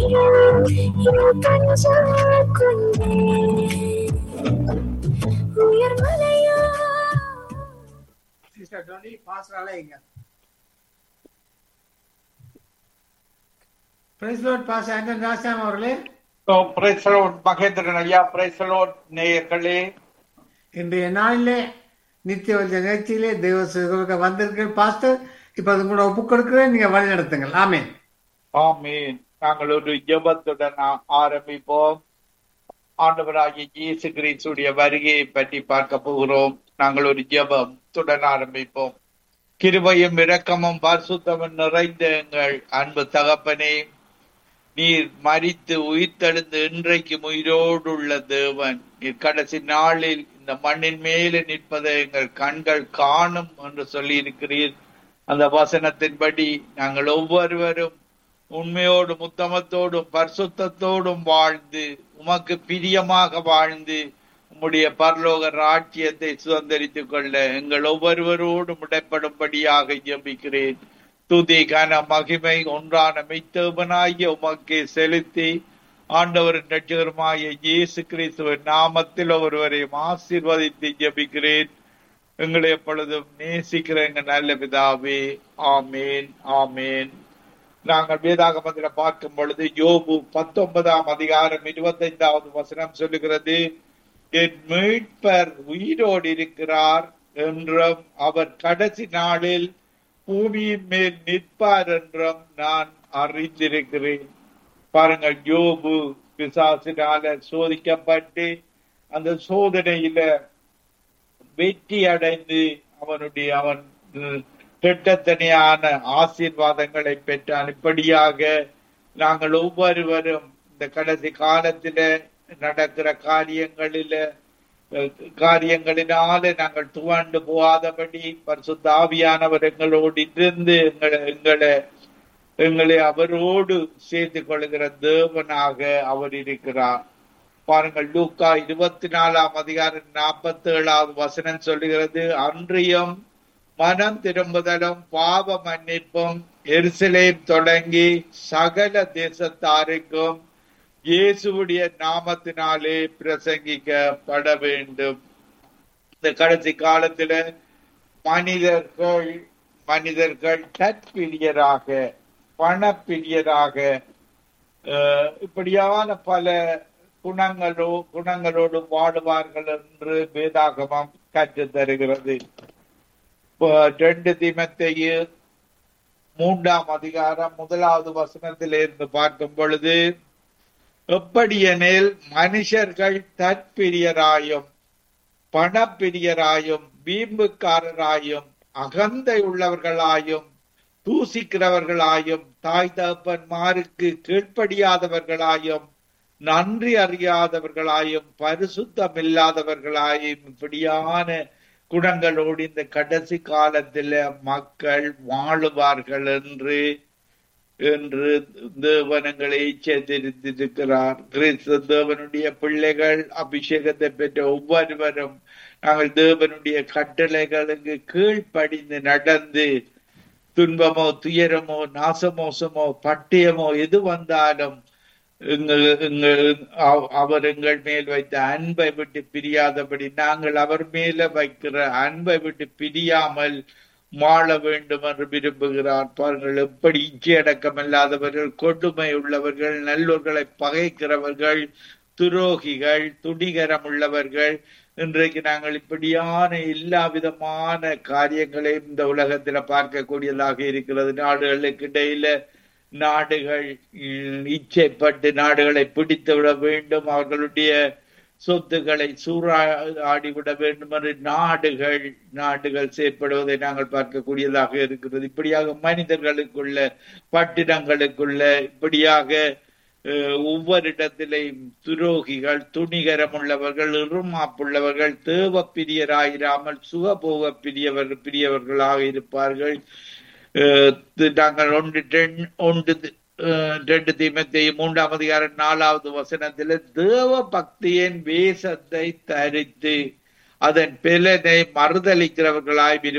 உயர்மலையா sister Tony pastor அலைங்க praise lord pastor Anton ராசாம் அவர்களே பிரைசலோட் மகேந்திரன் ஐயா பிரைசலோட் நேயர்களே இன்றைய நாளிலே நித்திய வந்த நிகழ்ச்சியிலே தெய்வ சிறுவர்கள் வந்திருக்கிற பாஸ்டர் இப்ப அது கூட ஒப்பு கொடுக்கிறேன் நீங்க வழி நடத்துங்கள் ஆமேன் ஆமீன் நாங்கள் ஒரு ஜெபத்துடன் ஆ- ஆரம்பிப்போம் ஆண்டவராகிய இயேசு கிறிஸ்துடைய வருகையை பற்றி பார்க்க போகிறோம் நாங்கள் ஒரு ஜெபத்துடன் ஆரம்பிப்போம் கிருபையும் இரக்கமும் பரிசுத்தமும் நிறைந்த எங்கள் அன்பு தகப்பனே நீர் மரித்து உயிர்த்தெழுந்து இன்றைக்கு உயிரோடு உள்ள தேவன் நீர் கடைசி நாளில் இந்த மண்ணின் மேலே நிற்பதை எங்கள் கண்கள் காணும் என்று சொல்லி இருக்கிறீர் அந்த வசனத்தின்படி நாங்கள் ஒவ்வொருவரும் உண்மையோடும் உத்தமத்தோடும் பரிசுத்தத்தோடும் வாழ்ந்து உமக்கு பிரியமாக வாழ்ந்து உம்முடைய பரலோக ராஜ்யத்தை சுதந்திரித்துக் கொள்ள எங்கள் ஒவ்வொருவரோடும் உடைப்படும்படியாக ஜெபிக்கிறேன் துதி கன மகிமை ஒன்றான மெய்த்தேவனாகிய உமக்கு செலுத்தி ஆண்டவரின் ரட்சகருமாய இயேசு கிறிஸ்துவின் நாமத்தில் ஒருவரையும் ஆசீர்வதித்து ஜெபிக்கிறேன் எங்களை எப்பொழுதும் நேசிக்கிற எங்க நல்ல பிதாவே ஆமேன் ஆமேன் நாங்கள் வேதாகமத்தில் பார்க்கும் பொழுது யோபு பத்தொன்பதாம் அதிகாரம் இருபத்தைந்தாவது வசனம் சொல்லுகிறது என் மீட்பர் உயிரோடு இருக்கிறார் என்றும் அவர் கடைசி நாளில் பூமியின் மேல் நிற்பார் என்றும் நான் அறிந்திருக்கிறேன் பாருங்கள் யோபு பிசாசினால சோதிக்கப்பட்டு அந்த சோதனையில வெற்றி அடைந்து அவனுடைய அவன் உம், திட்டத்தனையான ஆசீர்வாதங்களை பெற்றான் இப்படியாக நாங்கள் ஒவ்வொருவரும் இந்த கடைசி காலத்தில நடக்கிற காரியங்களில அஹ், காரியங்களினால நாங்கள் துவண்டு போகாதபடி பரிசுத்த ஆவியானவர் எங்களோடு இருந்து எங்களை எங்களை எங்களை அவரோடு சேர்த்து கொள்கிற தேவனாக அவர் இருக்கிறார் பாருங்கள் லூக்கா இருபத்தி நாலாம் அதிகாரம் நாற்பத்தி ஏழாவது வசனம் சொல்லுகிறது அன்றியும் மனம் திரும்புதலும் பாவ மன்னிப்பும் எருசலேம் தொடங்கி சகல தேசத்தாருக்கும் இயேசுவுடைய நாமத்தினாலே பிரசங்கிக்கப்பட வேண்டும் இந்த கடைசி காலத்துல மனிதர்கள் மனிதர்கள் தற்பிரியராக பணப்பிரியராக அஹ், இப்படியான பல குணங்களோ குணங்களோடு வாழுவார்கள் என்று வேதாகமம் கற்றுத் தருகிறது இப்போ ரெண்டு தீமத்தையு மூன்றாம் அதிகாரம் முதலாவது வசனத்திலிருந்து இருந்து பார்க்கும் பொழுது எப்படியெனில் மனுஷர்கள் தற்பிரியராயும் பணப்பிரியராயும் வீம்புக்காரராயும் அகந்தை உள்ளவர்களாயும் தூசிக்கிறவர்களாயும் தாய் தகப்பன்மாருக்கு கீழ்ப்படியாதவர்களாயும் நன்றி அறியாதவர்களாயும் பரிசுத்தம் இல்லாதவர்களாயும் இப்படியான குணங்களோடு இந்த கடைசி காலத்துல மக்கள் வாழுவார்கள் என்று என்று தேவனங்களை எச்சரித்திருக்கிறார் கிறிஸ்து தேவனுடைய பிள்ளைகள் அபிஷேகத்தை பெற்ற ஒவ்வொருவரும் நாங்கள் தேவனுடைய கட்டளைகளுக்கு கீழ்ப்படிந்து நடந்து துன்பமோ துயரமோ நாசமோசமோ பட்டயமோ எது வந்தாலும் எங்கள் எங்கள் அவ- அவர் எங்கள் மேல் வைத்த அன்பை விட்டு பிரியாதபடி நாங்கள் அவர் மேல வைக்கிற அன்பை விட்டு பிரியாமல் வாழ வேண்டும் என்று விரும்புகிறார் பாருங்கள் எப்படி இச்சையடக்கம் இல்லாதவர்கள் கொடுமை உள்ளவர்கள் நல்லோர்களை பகைக்கிறவர்கள் துரோகிகள் துணிகரம் உள்ளவர்கள் இன்றைக்கு நாங்கள் இப்படியான எல்லா விதமான காரியங்களையும் இந்த உலகத்துல பார்க்கக்கூடியதாக இருக்கிறது நாடுகளுக்கு இடையில நாடுகள் உம், இச்சைப்பட்டு நாடுகளை பிடித்து விட வேண்டும் அவர்களுடைய சொத்துக்களை சூறாடிவிட வேண்டும் என்று நாடுகள் நாடுகள் செயற்படுவதை நாங்கள் பார்க்கக்கூடியதாக இருக்கிறது இப்படியாக மனிதர்களுக்குள்ள பட்டினங்களுக்குள்ள இப்படியாக அஹ், ஒவ்வொரு இடத்திலேயும் துரோகிகள் துணிகரம் உள்ளவர்கள் இருமாப்புள்ளவர்கள் தேவ பிரியராயிராமல் சுகபோக பிரியவர் பிரியவர்களாக இருப்பார்கள் அஹ், தி- நாங்கள் ஒன்று டென்- ஒன்று தி- அஹ், ரெண்டு தீமத்தை மூன்றாம் அதிகாரம் நாலாவது வசனத்தில் தேவ பக்தியின் வேஷத்தை தரித்து அதன் பிலனை மறுதளிக்கிறவர்களாய்